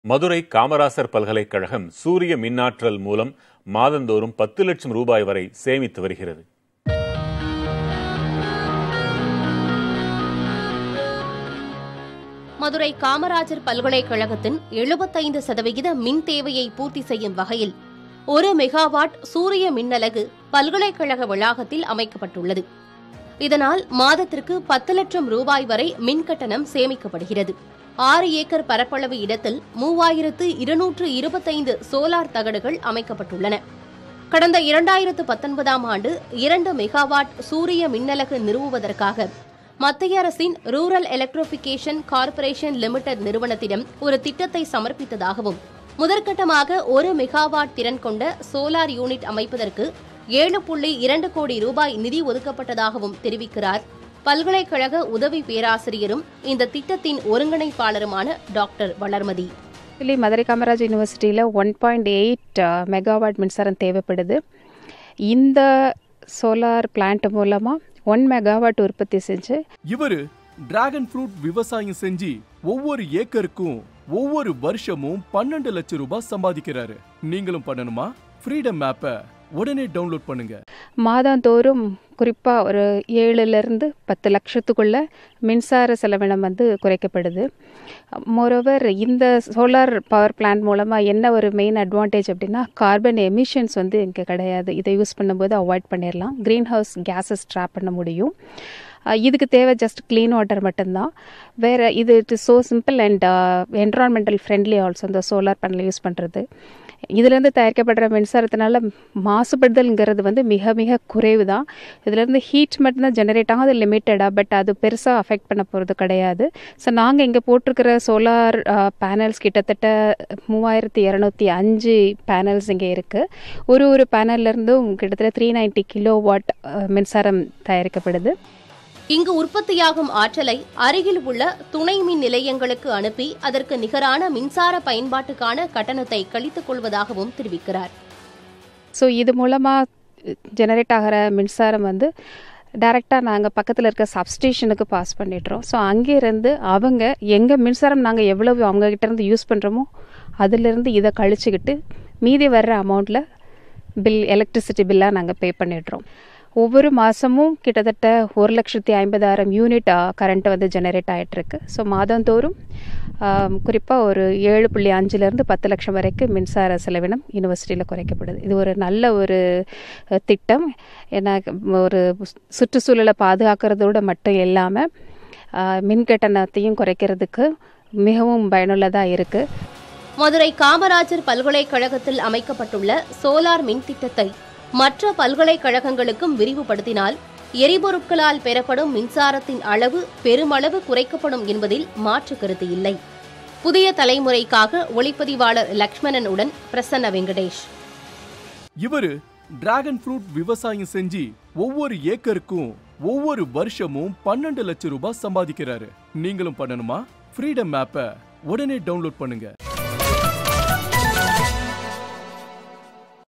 மதுரை காமராசர் பல்கலைக்கழகம் சூரிய மின்னாற்றல் மூலம் மாதந்தோறும் பத்து லட்சம் ரூபாய் வரை சேமித்து வருகிறது மதுரை காமராஜர் பல்கலைக்கழகத்தின் எழுபத்தைந்து சதவிகித மின் தேவையை பூர்த்தி செய்யும் வகையில் ஒரு மெகாவாட் சூரிய மின்னலகு பல்கலைக்கழக வளாகத்தில் அமைக்கப்பட்டுள்ளது இதனால் மாதத்திற்கு பத்து லட்சம் ரூபாய் வரை மின் கட்டணம் சேமிக்கப்படுகிறது ஆறு ஏக்கர் பரப்பளவு இடத்தில் மூவாயிரத்து இருநூற்று இருபத்தைந்து சோலார் தகடுகள் அமைக்கப்பட்டுள்ளன கடந்த இரண்டாயிரத்து பத்தொன்பதாம் ஆண்டு இரண்டு மெகாவாட் சூரிய மின்னலகு நிறுவுவதற்காக மத்திய அரசின் ரூரல் எலக்ட்ரிபிகேஷன் கார்ப்பரேஷன் லிமிடெட் நிறுவனத்திடம் ஒரு திட்டத்தை சமர்ப்பித்ததாகவும் முதற்கட்டமாக ஒரு மெகாவாட் திறன் கொண்ட சோலார் யூனிட் அமைப்பதற்கு ஏழு புள்ளி இரண்டு கோடி ரூபாய் நிதி ஒதுக்கப்பட்டதாகவும் தெரிவிக்கிறார் பல்கலைக்கழக உதவி பேராசிரியரும் இந்த திட்டத்தின் ஒருங்கிணைப்பாளருமான டாக்டர் வளர்மதி ஆக்சுவலி மதுரை காமராஜ் யூனிவர்சிட்டியில் ஒன் பாயிண்ட் எயிட் மெகாவாட் மின்சாரம் தேவைப்படுது இந்த சோலார் பிளான்ட் மூலமாக ஒன் மெகாவாட் உற்பத்தி செஞ்சு இவரு டிராகன் ஃப்ரூட் விவசாயம் செஞ்சு ஒவ்வொரு ஏக்கருக்கும் ஒவ்வொரு வருஷமும் பன்னெண்டு லட்சம் ரூபாய் சம்பாதிக்கிறாரு நீங்களும் பண்ணணுமா ஃப்ரீடம் ஆப்பை உடனே டவுன்லோட் பண்ணுங்க மாதந்தோறும் குறிப்பாக ஒரு ஏழுலேருந்து பத்து லட்சத்துக்குள்ள மின்சார செலவினம் வந்து குறைக்கப்படுது மோரோவர் இந்த சோலார் பவர் பிளான்ட் மூலமாக என்ன ஒரு மெயின் அட்வான்டேஜ் அப்படின்னா கார்பன் எமிஷன்ஸ் வந்து இங்கே கிடையாது இதை யூஸ் பண்ணும்போது அவாய்ட் பண்ணிடலாம் க்ரீன் ஹவுஸ் கேஸஸ் ட்ராப் பண்ண முடியும் அஹ் இதுக்கு தேவை ஜஸ்ட் க்ளீன் வாட்டர் மட்டும்தான் வேறு இது it is so simple and environmental friendly also இந்த சோலார் பேனல் யூஸ் பண்ணுறது இதுலேருந்து தயாரிக்கப்படுற மின்சாரத்தினால மாசுபடுதல்ங்கிறது வந்து மிக மிக குறைவு தான் இதுலேருந்து ஹீட் மட்டும்தான் ஜெனரேட் ஆகும் அது லிமிட்டடாக பட் அது பெருசாக அஃபெக்ட் பண்ண போகிறது கிடையாது ஸோ நாங்கள் இங்கே போட்டிருக்கிற சோலார் பேனல்ஸ் கிட்டத்தட்ட மூவாயிரத்தி இரநூத்தி அஞ்சு பேனல்ஸ் இங்கே இருக்குது ஒரு ஒரு பேனல்லேருந்தும் கிட்டத்தட்ட த்ரீ நைன்ட்டி கிலோ வாட் மின்சாரம் தயாரிக்கப்படுது இங்கு உற்பத்தியாகும் ஆற்றலை அருகில் உள்ள துணை மின் நிலையங்களுக்கு அனுப்பி அதற்கு நிகரான மின்சார பயன்பாட்டுக்கான கட்டணத்தை கழித்துக் கொள்வதாகவும் தெரிவிக்கிறார் ஸோ இது மூலமாக ஜெனரேட் ஆகிற மின்சாரம் வந்து டைரெக்டாக நாங்கள் பக்கத்தில் இருக்க சப்ஸ்டேஷனுக்கு பாஸ் பண்ணிடுறோம் ஸோ அங்கேருந்து அவங்க எங்கள் மின்சாரம் நாங்கள் எவ்வளவு அவங்கக்கிட்ட இருந்து யூஸ் பண்ணுறோமோ அதிலிருந்து இதை கழிச்சுக்கிட்டு மீதி வர்ற அமௌண்ட்டில் பில் எலக்ட்ரிசிட்டி பில்லாக நாங்கள் பே பண்ணிடுறோம் ஒவ்வொரு மாதமும் கிட்டத்தட்ட ஒரு லட்சத்தி ஐம்பதாயிரம் யூனிட் கரண்ட் வந்து ஜெனரேட் ஆகிட்டுருக்கு ஸோ மாதந்தோறும் குறிப்பாக ஒரு ஏழு புள்ளி அஞ்சுலேருந்து பத்து லட்சம் வரைக்கும் மின்சார செலவினம் யூனிவர்சிட்டியில் குறைக்கப்படுது இது ஒரு நல்ல ஒரு அஹ், திட்டம் ஏன்னா ஒரு சுற்றுச்சூழலை பாதுகாக்கிறதோடு மட்டும் இல்லாமல் மின் கட்டணத்தையும் குறைக்கிறதுக்கு மிகவும் பயனுள்ளதாக இருக்குது மதுரை காமராஜர் பல்கலைக்கழகத்தில் அமைக்கப்பட்டுள்ள சோலார் மின் திட்டத்தை மற்ற பல்கலைக்கழகங்களுக்கும் விரிவுபடுத்தினால் எரிபொருட்களால் பெறப்படும் மின்சாரத்தின் அளவு பெருமளவு குறைக்கப்படும் என்பதில் மாற்று கருத்து இல்லை புதிய தலைமுறைக்காக ஒளிப்பதிவாளர் லக்ஷ்மணனுடன் பிரசன்ன வெங்கடேஷ் இவரு டிராகன் ஃப்ரூட் விவசாயம் செஞ்சு ஒவ்வொரு ஏக்கருக்கும் ஒவ்வொரு வருஷமும் பன்னெண்டு லட்சம் ரூபாய் சம்பாதிக்கிறாரு நீங்களும் பண்ணணுமா ஃப்ரீடம் ஆப்பை உடனே டவுன்லோட் பண்ணுங்க